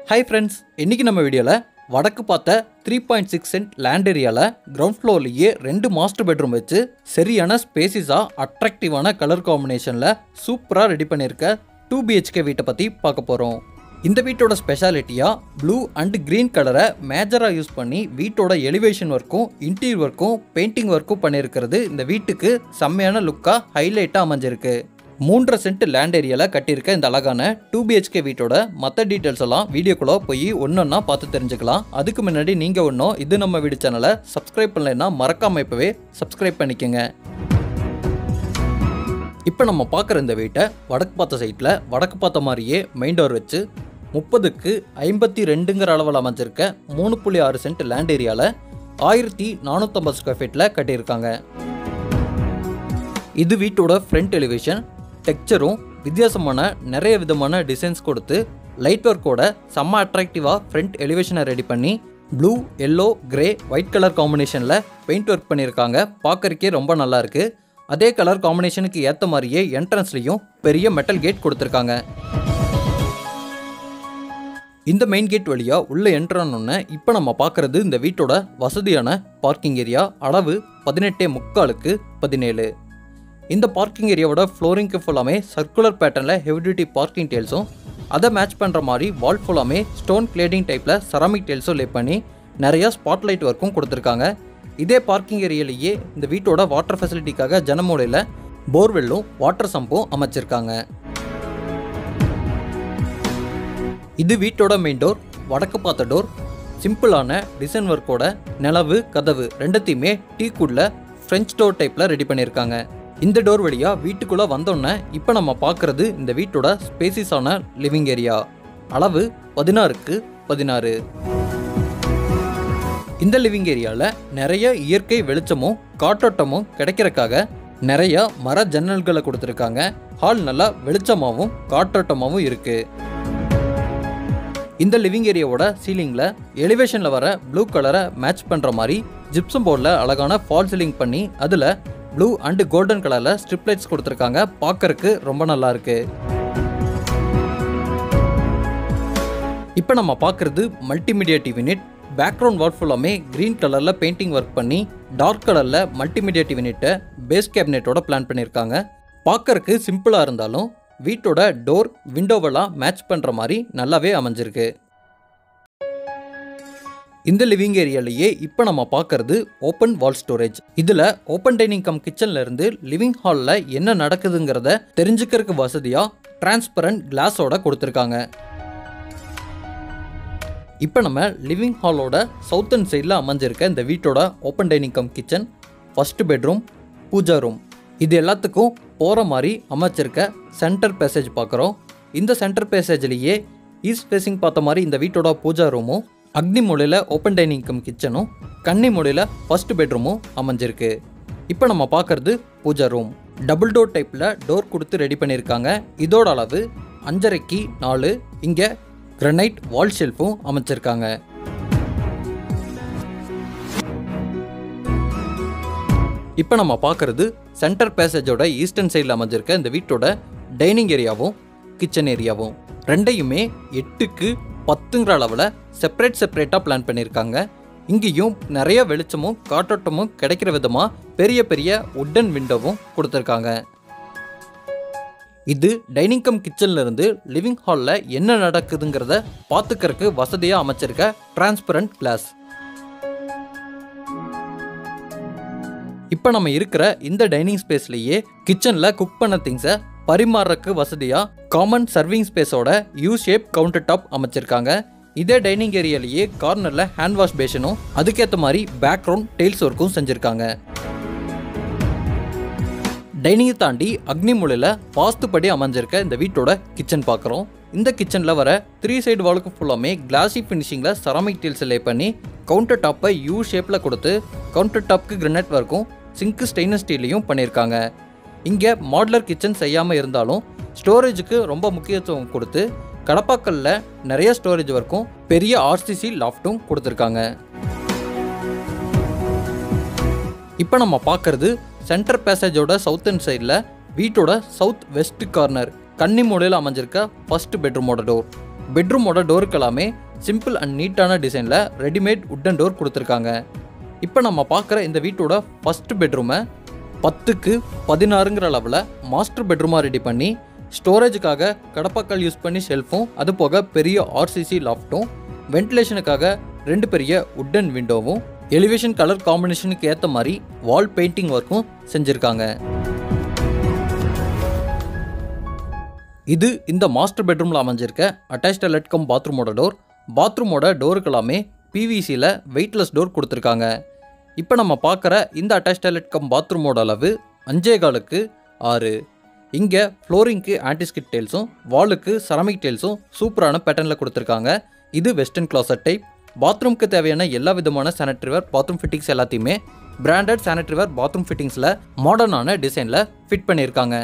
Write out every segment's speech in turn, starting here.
hi friends இன்னைக்கு நம்ம வீடியோவில் வடக்கு பார்த்த three point six cent land ஏரியாவில் கிரவுண்ட் ஃப்ளோர்லேயே ரெண்டு மாஸ்டர் பெட்ரூம் வச்சு சரியான ஸ்பேசிஸாக அட்ராக்டிவான கலர் காம்பினேஷனில் சூப்பராக ரெடி பண்ணியிருக்க டூ பிஹெச்கே வீட்டை பற்றி பார்க்க போகிறோம் இந்த வீட்டோட ஸ்பெஷாலிட்டியாக ப்ளூ அண்ட் க்ரீன் கலரை மேஜராக யூஸ் பண்ணி வீட்டோட எலிவேஷன் ஒர்க்கும் இன்டீரியர் ஒர்க்கும் பெயிண்டிங் ஒர்க்கும் பண்ணியிருக்கிறது இந்த வீட்டுக்கு செம்மையான லுக்காக ஹைலைட்டாக அமைஞ்சிருக்கு மூன்றரை சென்ட் லேண்ட் ஏரியாவில் கட்டியிருக்க இந்த அழகான டூ பிஹெச்கே வீட்டோட மற்ற டீட்டெயில்ஸ் எல்லாம் வீடியோக்குள்ளே போய் ஒன்றொன்னா பார்த்து தெரிஞ்சுக்கலாம் அதுக்கு முன்னாடி நீங்கள் ஒன்றும் இது நம்ம வீடு சேனலை சப்ஸ்கிரைப் பண்ணலைன்னா மறக்காம இப்போவே சப்ஸ்கிரைப் பண்ணிக்கோங்க இப்போ நம்ம பார்க்குற இந்த வீட்டை வடக்கு பார்த்த சைட்டில் வடக்கு பார்த்த மாதிரியே மெயின் டோர் வச்சு முப்பதுக்கு ஐம்பத்தி ரெண்டுங்கிற அளவில் அமைஞ்சிருக்க மூணு புள்ளி ஆறு சென்ட் லேண்ட் ஏரியாவில் ஆயிரத்தி நானூற்றம்பது ஸ்கொயர் ஃபீட்டில் கட்டியிருக்காங்க இது வீட்டோட ஃப்ரண்ட் எலிவேஷன் டெக்ஸ்சரும் வித்தியாசமான நிறைய விதமான டிசைன்ஸ் கொடுத்து லைட் ஒர்க்கோட செம்ம அட்ராக்டிவாக ஃப்ரண்ட் எலிவேஷனை ரெடி பண்ணி blue yellow grey white colour காம்பினேஷனில் பெயிண்ட் ஒர்க் பண்ணியிருக்காங்க பார்க்கறக்கே ரொம்ப நல்லா இருக்கு அதே கலர் காம்பினேஷனுக்கு ஏற்ற மாதிரியே என்ட்ரன்ஸ்லேயும் பெரிய மெட்டல் கேட் கொடுத்துருக்காங்க இந்த மெயின் கேட் வழியாக உள்ளே என்ட்ரானோன்னு இப்போ நம்ம பார்க்குறது இந்த வீட்டோட வசதியான பார்க்கிங் ஏரியா அளவு பதினெட்டே முக்காலுக்கு பதினேழு இந்த பார்க்கிங் ஏரியாவோட ஃப்ளோரிங்க்கு ஃபுல்லாமே சர்க்குலர் பேட்டர்னில் ஹெவி டியூட்டி பார்க்கிங் டெயில்ஸும் அதை மேட்ச் பண்ணுற மாதிரி வால் ஃபுல்லாமே ஸ்டோன் கிளேடிங் டைப்பில் செராமிக் டெயில்ஸும் லே பண்ணி நிறையா ஸ்பாட்லைட் ஒர்க்கும் கொடுத்துருக்காங்க இதே பார்க்கிங் ஏரியாலேயே இந்த வீட்டோட வாட்டர் ஃபெசிலிட்டிக்காக ஜனமூலையில் போர்வெல்லும் வாட்டர் சம்பும் அமைச்சிருக்காங்க இது வீட்டோட மெயின் டோர் வடக்கு பார்த்த டோர் சிம்பிளான டிசைன் ஒர்க்கோட நிலவு கதவு ரெண்டுத்தையுமே டீ குட்ல ஃப்ரெஞ்ச் டோர் டைப்பில் ரெடி பண்ணியிருக்காங்க இந்த டோர் வழியாக வீட்டுக்குள்ளே வந்தோடனே இப்போ நம்ம பார்க்குறது இந்த வீட்டோட ஸ்பேசிஸான லிவிங் ஏரியா அளவு பதினாறுக்கு பதினாறு இந்த லிவிங் ஏரியாவில் நிறைய இயற்கை வெளிச்சமும் காற்றோட்டமும் கிடைக்கிறக்காக நிறைய மர ஜன்னல்களை கொடுத்துருக்காங்க ஹால் நல்லா வெளிச்சமாகவும் காற்றோட்டமாகவும் இருக்குது இந்த லிவிங் ஏரியாவோட சீலிங்கில் எலிவேஷனில் வர ப்ளூ கலரை மேட்ச் பண்ணுற மாதிரி ஜிப்சம் போர்டில் அழகான ஃபால் சீலிங் பண்ணி அதில் ப்ளூ அண்டு கோல்டன் கலரில் ஸ்ட்ரிப் லைட்ஸ் கொடுத்துருக்காங்க பார்க்கறக்கு ரொம்ப நல்லா இருக்கு இப்போ நம்ம பார்க்குறது multimedia TV unit background wall ஃபுல்லாமே க்ரீன் கலரில் பெயிண்டிங் ஒர்க் பண்ணி டார்க் கலரில் மல்டிமீடியா டிவி யூனிட்டை பேஸ் கேபினெட்டோட பிளான் பண்ணியிருக்காங்க பார்க்கறக்கு சிம்பிளாக இருந்தாலும் வீட்டோட டோர் விண்டோவெல்லாம் மேட்ச் பண்ணுற மாதிரி நல்லாவே அமைஞ்சிருக்கு இந்த லிவிங் ஏரியாலேயே இப்போ நம்ம பார்க்கறது ஓப்பன் வால் ஸ்டோரேஜ் இதில் ஓப்பன் டைனிங் கம் கிச்சன்ல இருந்து லிவிங் ஹாலில் என்ன நடக்குதுங்கிறத தெரிஞ்சுக்கிறதுக்கு வசதியாக டிரான்ஸ்பரண்ட் கிளாஸோட கொடுத்துருக்காங்க இப்போ நம்ம லிவிங் ஹாலோட சவுத் அண்ட் சைடில் அமைஞ்சிருக்க இந்த வீட்டோட open dining cum kitchen first bedroom puja room இது எல்லாத்துக்கும் போகிற மாதிரி அமைச்சிருக்க சென்டர் பேசேஜ் பார்க்குறோம் இந்த சென்டர் பேசேஜ்லேயே ஈஸ்ட் ஃபேஸிங் பார்த்த மாதிரி இந்த வீட்டோட பூஜா ரூமும் அக்னி மூலையில் ஓப்பன் டைனிங் கம் கிச்சனும் கன்னி மூலையில் ஃபர்ஸ்ட் பெட்ரூமும் அமைஞ்சிருக்கு இப்போ நம்ம பார்க்குறது பூஜா ரூம் டபுள் டோர் டைப்பில் டோர் கொடுத்து ரெடி பண்ணியிருக்காங்க இதோட அளவு அஞ்சரைக்கு நாலு இங்கே கிரனைட் வால் ஷெல்ஃபும் அமைச்சிருக்காங்க இப்போ நம்ம பார்க்குறது சென்டர் பேசேஜோட ஈஸ்டர்ன் சைடில் அமைஞ்சிருக்க இந்த வீட்டோட டைனிங் ஏரியாவும் கிச்சன் ஏரியாவும் ரெண்டையுமே எட்டுக்கு பத்துங்கிற அளவில் செப்பரேட் செப்பரேட்டாக பிளான் பண்ணியிருக்காங்க இங்கேயும் நிறைய வெளிச்சமும் காற்றோட்டமும் கிடைக்கிற விதமாக பெரிய பெரிய உட்டன் விண்டோவும் கொடுத்துருக்காங்க இது டைனிங் கம் கிச்சன்ல இருந்து லிவிங் ஹாலில் என்ன நடக்குதுங்கிறத பார்த்துக்கறக்கு வசதியாக அமைச்சிருக்க டிரான்ஸ்பரண்ட் கிளாஸ் இப்போ நம்ம இருக்கிற இந்த டைனிங் ஸ்பேஸ்லேயே கிச்சனில் குக் பண்ண திங்ஸை பரிமாறக்கு வசதியாக காமன் சர்விங் ஸ்பேஸோட யூ ஷேப் கவுண்டர் டாப் அமைச்சிருக்காங்க இதே டைனிங் ஏரியாலேயே கார்னரில் ஹேண்ட் வாஷ் பேஷனும் அதுக்கேற்ற மாதிரி பேக்ரவுண்ட் டெயில்ஸ் ஒர்க்கும் செஞ்சுருக்காங்க டைனிங்கை தாண்டி அக்னி மூலையில் வாஸ்துப்படி அமைஞ்சிருக்க இந்த வீட்டோட கிச்சன் பார்க்குறோம் இந்த கிச்சனில் வர த்ரீ சைடு வாலுக்கு ஃபுல்லாமே கிளாசி ஃபினிஷிங்கில் செராமிக் டீல்ஸ் லே பண்ணி கவுண்டர் டாப்பை யூ ஷேப்பில் கொடுத்து கவுண்டர் டாப்க்கு கிரனட் ஒர்க்கும் சிங்க்கு ஸ்டெயின்லெஸ் ஸ்டீலையும் பண்ணியிருக்காங்க இங்கே மாடுலர் கிச்சன் செய்யாமல் இருந்தாலும் ஸ்டோரேஜுக்கு ரொம்ப முக்கியத்துவம் கொடுத்து கடப்பாக்கல்ல நிறைய ஸ்டோரேஜ் ஒர்க்கும் பெரிய ஆர்சிசி லாஃப்ட்டும் கொடுத்துருக்காங்க இப்போ நம்ம பார்க்கறது சென்டர் பேசேஜோட சவுத் அண்ட் சைடில் வீட்டோட சவுத் வெஸ்ட் கார்னர் கன்னி மூலையில் அமைஞ்சிருக்க ஃபர்ஸ்ட் பெட்ரூமோட டோர் பெட்ரூமோட டோருக்கு எல்லாமே சிம்பிள் அண்ட் நீட்டான டிசைனில் ரெடிமேட் உட்டன் டோர் கொடுத்துருக்காங்க இப்போ நம்ம பார்க்குற இந்த வீட்டோட ஃபஸ்ட் பெட்ரூமை பத்துக்கு பதினாறுங்கிற அளவில் மாஸ்டர் பெட்ரூமாக ரெடி பண்ணி ஸ்டோரேஜுக்காக கடப்பாக்கல் யூஸ் பண்ணி ஷெல்ஃபும் அது போக பெரிய ஆர்சிசி லாஃப்ட்டும் வென்டிலேஷனுக்காக ரெண்டு பெரிய உட்டன் விண்டோவும் எலிவேஷன் கலர் காம்பினேஷனுக்கு ஏற்ற மாதிரி வால் பெயிண்டிங் ஒர்க்கும் செஞ்சுருக்காங்க இது இந்த மாஸ்டர் பெட்ரூமில் அமைஞ்சிருக்க அட்டாச் டாய்லெட் கம் பாத்ரூமோட டோர் பாத்ரூமோட டோருக்கு எல்லாமே பிவிசியில் வெயிட்லெஸ் டோர் கொடுத்துருக்காங்க இப்போ நம்ம பார்க்குற இந்த அட்டாச் டாய்லெட் கம் பாத்ரூமோட அளவு அஞ்சே காலுக்கு ஆறு இங்கே ஃப்ளோரிங்க்கு ஆன்டிஸ்கிட் டெயில்ஸும் வாலுக்கு செரமிக் டெயில்ஸும் சூப்பரான பேட்டர்னில் கொடுத்துருக்காங்க இது வெஸ்டர்ன் கிளாசட் டைப் பாத்ரூம்க்கு தேவையான எல்லா விதமான சானிட்டரிவேர் பாத்ரூம் ஃபிட்டிங்ஸ் எல்லாத்தையுமே பிராண்டட் சானிட்டரிவேர் பாத்ரூம் ஃபிட்டிங்ஸில் மாடர்னான டிசைனில் ஃபிட் பண்ணியிருக்காங்க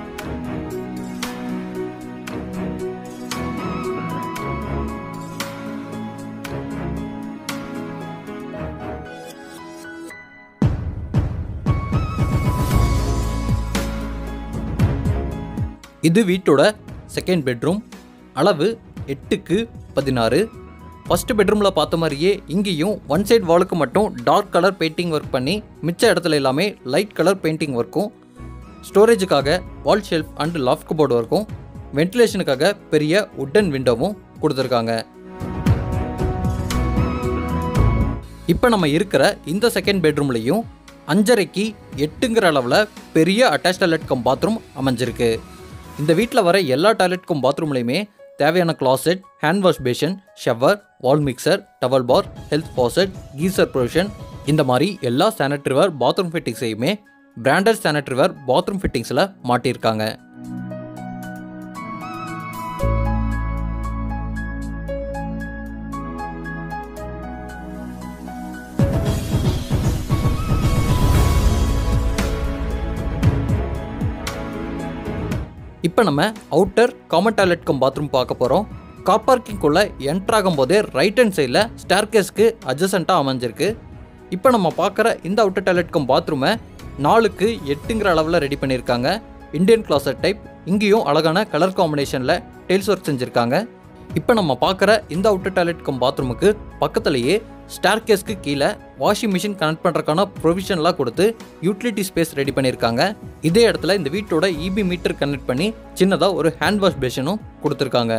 இது வீட்டோட செகண்ட் பெட்ரூம் அளவு எட்டுக்கு பதினாறு ஃபஸ்ட்டு பெட்ரூமில் பார்த்த மாதிரியே இங்கேயும் ஒன் சைடு வாலுக்கு மட்டும் டார்க் கலர் பெயிண்டிங் ஒர்க் பண்ணி மிச்ச இடத்துல எல்லாமே லைட் கலர் பெயிண்டிங் ஒர்க்கும் ஸ்டோரேஜுக்காக wall shelf and loft board ஒர்க்கும் வென்டிலேஷனுக்காக பெரிய உட்டன் விண்டோவும் கொடுத்துருக்காங்க இப்போ நம்ம இருக்கிற இந்த செகண்ட் பெட்ரூம்லேயும் அஞ்சரைக்கு எட்டுங்கிற அளவில் பெரிய அட்டாச் டாய்லெட் கம் பாத்ரூம் அமைஞ்சிருக்கு இந்த வீட்டில் வர எல்லா டாய்லெட் கம் பாத்ரூம்லையுமே தேவையான closet hand wash basin shower wall mixer towel bar health faucet geyser provision இந்த மாதிரி எல்லா சானிட்டரிவேர் பாத்ரூம் ஃபிட்டிங்ஸையுமே பிராண்டட் சானிட்டரிவேர் பாத்ரூம் ஃபிட்டிங்ஸில் மாட்டியிருக்காங்க இப்போ நம்ம outer common toilet cum bathroom பார்க்க போகிறோம் கார் பார்க்கிங்குள்ளே என்ட்ரு ஆகும்போதே ரைட் ஹேண்ட் சைடில் ஸ்டேர்கேஸ்க்கு அட்ஜசண்ட்டாக அமைஞ்சிருக்கு இப்போ நம்ம பார்க்குற இந்த அவுட்டர் டாய்லெட் கம் பாத்ரூமை நாலுக்கு எட்டுங்கிற அளவில் ரெடி பண்ணியிருக்காங்க இந்தியன் கிளாசட் டைப் இங்கேயும் அழகான கலர் காம்பினேஷனில் டெயில்ஸ் ஒர்க் செஞ்சுருக்காங்க இப்போ நம்ம பார்க்குற இந்த அவுட்டர் டாய்லெட் கம் பாத்ரூமுக்கு பக்கத்துலேயே ஸ்டார்கேஸ்க்கு கீழே வாஷிங் மிஷின் கனெக்ட் பண்ணுறக்கான ப்ரொவிஷன்லாம் கொடுத்து யூட்டிலிட்டி ஸ்பேஸ் ரெடி பண்ணியிருக்காங்க இதே இடத்துல இந்த வீட்டோட இபி மீட்டர் கனெக்ட் பண்ணி சின்னதாக ஒரு ஹேண்ட் வாஷ் பேஷனும் கொடுத்துருக்காங்க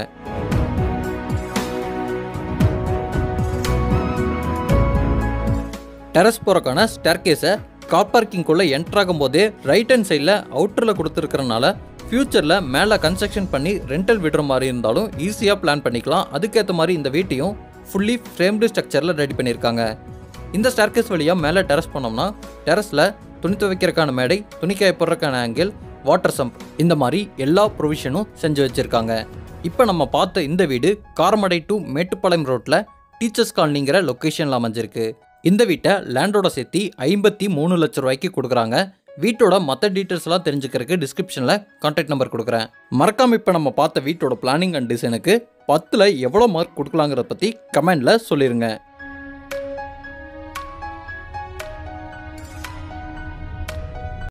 டெரஸ் போகிறக்கான ஸ்டேர்கேஸை கார் பார்க்கிங்குள்ளே என்ட்ராகும் போதே ரைட் ஹேண்ட் சைடில் அவுட்டரில் கொடுத்துருக்கறனால ஃப்யூச்சரில் மேலே கன்ஸ்ட்ரக்ஷன் பண்ணி ரெண்டல் விடுற மாதிரி இருந்தாலும் ஈஸியாக பிளான் பண்ணிக்கலாம் அதுக்கேற்ற மாதிரி இந்த வீட்டையும் ஃபுல்லி ஃப்ரேம்டு ஸ்ட்ரக்சரில் ரெடி பண்ணியிருக்காங்க இந்த ஸ்டார்கேஸ் வழியாக மேலே டெரஸ் பண்ணோம்னா டெரஸில் துணி துவைக்கிறதுக்கான மேடை துணி காய போடுறதுக்கான ஆங்கிள் வாட்டர் சம்ப் இந்த மாதிரி எல்லா ப்ரொவிஷனும் செஞ்சு வச்சுருக்காங்க இப்போ நம்ம பார்த்த இந்த வீடு காரமடை டு மேட்டுப்பாளையம் ரோட்டில் டீச்சர்ஸ் காலனிங்கிற லொக்கேஷனில் அமைஞ்சிருக்கு இந்த வீட்டை லேண்டோட சேர்த்து ஐம்பத்தி மூணு லட்ச ரூபாய்க்கு கொடுக்குறாங்க வீட்டோட மற்ற டீட்டெயில்ஸ்லாம் தெரிஞ்சுக்கிறதுக்கு டிஸ்கிரிப்ஷனில் கான்டாக்ட் நம்பர் கொடுக்குறேன் மறக்காம இப்போ நம்ம பார்த்த வீட்டோட பிளானிங் அண்ட் டிசைனுக்கு பத்தில் எவ்வளோ மார்க் கொடுக்கலாங்கிறத பற்றி கமெண்டில் சொல்லிடுங்க